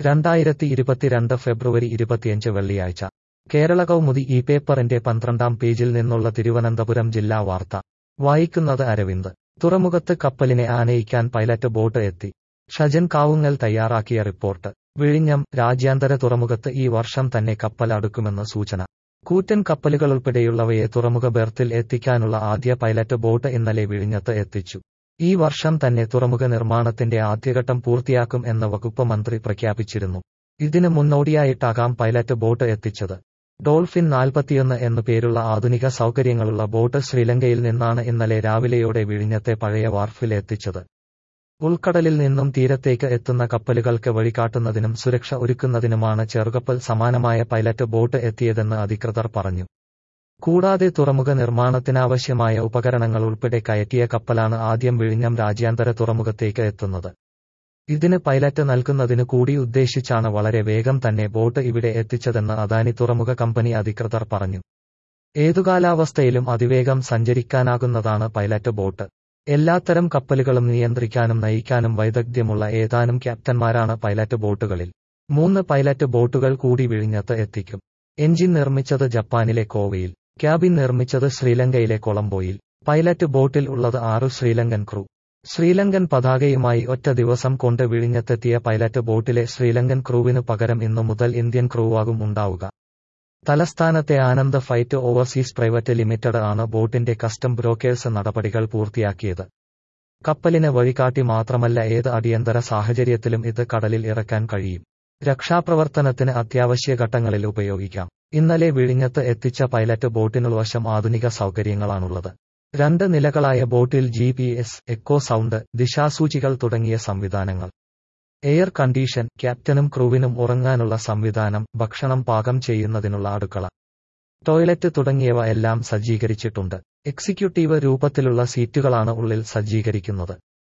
രണ്ടായിരത്തി ഇരുപത്തിരണ്ട് ഫെബ്രുവരി ഇരുപത്തിയഞ്ച് വെള്ളിയാഴ്ച കേരള കൗമുദി ഈ പേപ്പറിന്റെ പന്ത്രണ്ടാം പേജിൽ നിന്നുള്ള തിരുവനന്തപുരം ജില്ലാ വാർത്ത വായിക്കുന്നത് അരവിന്ദ് തുറമുഖത്ത് കപ്പലിനെ ആനയിക്കാൻ പൈലറ്റ് ബോട്ട് എത്തി ഷജൻ കാവുങ്ങൽ തയ്യാറാക്കിയ റിപ്പോർട്ട് വിഴിഞ്ഞം രാജ്യാന്തര തുറമുഖത്ത് ഈ വർഷം തന്നെ കപ്പൽ അടുക്കുമെന്ന് സൂചന കൂറ്റൻ കപ്പലുകളുൾപ്പെടെയുള്ളവയെ തുറമുഖ ബെർത്തിൽ എത്തിക്കാനുള്ള ആദ്യ പൈലറ്റ് ബോട്ട് ഇന്നലെ വിഴിഞ്ഞത്ത് എത്തിച്ചു ഈ വർഷം തന്നെ തുറമുഖ നിർമ്മാണത്തിന്റെ ആദ്യഘട്ടം പൂർത്തിയാക്കും എന്ന് വകുപ്പ് മന്ത്രി പ്രഖ്യാപിച്ചിരുന്നു ഇതിന് മുന്നോടിയായിട്ടാകാം പൈലറ്റ് ബോട്ട് എത്തിച്ചത് ഡോൾഫിൻ നാൽപ്പത്തിയൊന്ന് എന്നു പേരുള്ള ആധുനിക സൗകര്യങ്ങളുള്ള ബോട്ട് ശ്രീലങ്കയിൽ നിന്നാണ് ഇന്നലെ രാവിലെയോടെ വിഴിഞ്ഞത്തെ പഴയ വാർഫിൽ എത്തിച്ചത് ഉൾക്കടലിൽ നിന്നും തീരത്തേക്ക് എത്തുന്ന കപ്പലുകൾക്ക് വഴികാട്ടുന്നതിനും സുരക്ഷ ഒരുക്കുന്നതിനുമാണ് ചെറുകപ്പൽ സമാനമായ പൈലറ്റ് ബോട്ട് എത്തിയതെന്ന് അധികൃതർ പറഞ്ഞു കൂടാതെ തുറമുഖ നിർമ്മാണത്തിനാവശ്യമായ ഉപകരണങ്ങൾ ഉൾപ്പെടെ കയറ്റിയ കപ്പലാണ് ആദ്യം വിഴിഞ്ഞം രാജ്യാന്തര തുറമുഖത്തേക്ക് എത്തുന്നത് ഇതിന് പൈലറ്റ് നൽകുന്നതിനു കൂടി ഉദ്ദേശിച്ചാണ് വളരെ വേഗം തന്നെ ബോട്ട് ഇവിടെ എത്തിച്ചതെന്ന് അദാനി തുറമുഖ കമ്പനി അധികൃതർ പറഞ്ഞു ഏതു കാലാവസ്ഥയിലും അതിവേഗം സഞ്ചരിക്കാനാകുന്നതാണ് പൈലറ്റ് ബോട്ട് എല്ലാത്തരം കപ്പലുകളും നിയന്ത്രിക്കാനും നയിക്കാനും വൈദഗ്ധ്യമുള്ള ഏതാനും ക്യാപ്റ്റന്മാരാണ് പൈലറ്റ് ബോട്ടുകളിൽ മൂന്ന് പൈലറ്റ് ബോട്ടുകൾ കൂടി വിഴിഞ്ഞത്ത് എത്തിക്കും എഞ്ചിൻ നിർമ്മിച്ചത് ജപ്പാനിലെ കോവയിൽ ക്യാബിൻ നിർമ്മിച്ചത് ശ്രീലങ്കയിലെ കൊളംബോയിൽ പൈലറ്റ് ബോട്ടിൽ ഉള്ളത് ആറു ശ്രീലങ്കൻ ക്രൂ ശ്രീലങ്കൻ പതാകയുമായി ഒറ്റ ദിവസം കൊണ്ട് വിഴിഞ്ഞത്തെത്തിയ പൈലറ്റ് ബോട്ടിലെ ശ്രീലങ്കൻ ക്രൂവിനു പകരം ഇന്നു മുതൽ ഇന്ത്യൻ ക്രൂവാകും ഉണ്ടാവുക തലസ്ഥാനത്തെ Anand fight overseas private limited ആണ് ബോട്ടിന്റെ കസ്റ്റം ബ്രോക്കേഴ്സ് നടപടികൾ പൂർത്തിയാക്കിയത് കപ്പലിന് വഴികാട്ടി മാത്രമല്ല ഏത് അടിയന്തര സാഹചര്യത്തിലും ഇത് കടലിൽ ഇറക്കാൻ കഴിയും രക്ഷാപ്രവർത്തനത്തിന് അത്യാവശ്യ ഘട്ടങ്ങളിൽ ഉപയോഗിക്കാം ഇന്നലെ വിഴിഞ്ഞത്ത് എത്തിച്ച പൈലറ്റ് ബോട്ടിനുൾവശം ആധുനിക സൗകര്യങ്ങളാണുള്ളത് രണ്ട് നിലകളായ ബോട്ടിൽ G P S echo sound ദിശാസൂചികൾ തുടങ്ങിയ സംവിധാനങ്ങൾ എയർ കണ്ടീഷൻ ക്യാപ്റ്റനും ക്രൂവിനും ഉറങ്ങാനുള്ള സംവിധാനം ഭക്ഷണം പാകം ചെയ്യുന്നതിനുള്ള അടുക്കള ടോയ്ലറ്റ് തുടങ്ങിയവ എല്ലാം സജ്ജീകരിച്ചിട്ടുണ്ട് എക്സിക്യൂട്ടീവ് രൂപത്തിലുള്ള സീറ്റുകളാണ് ഉള്ളിൽ സജ്ജീകരിക്കുന്നത്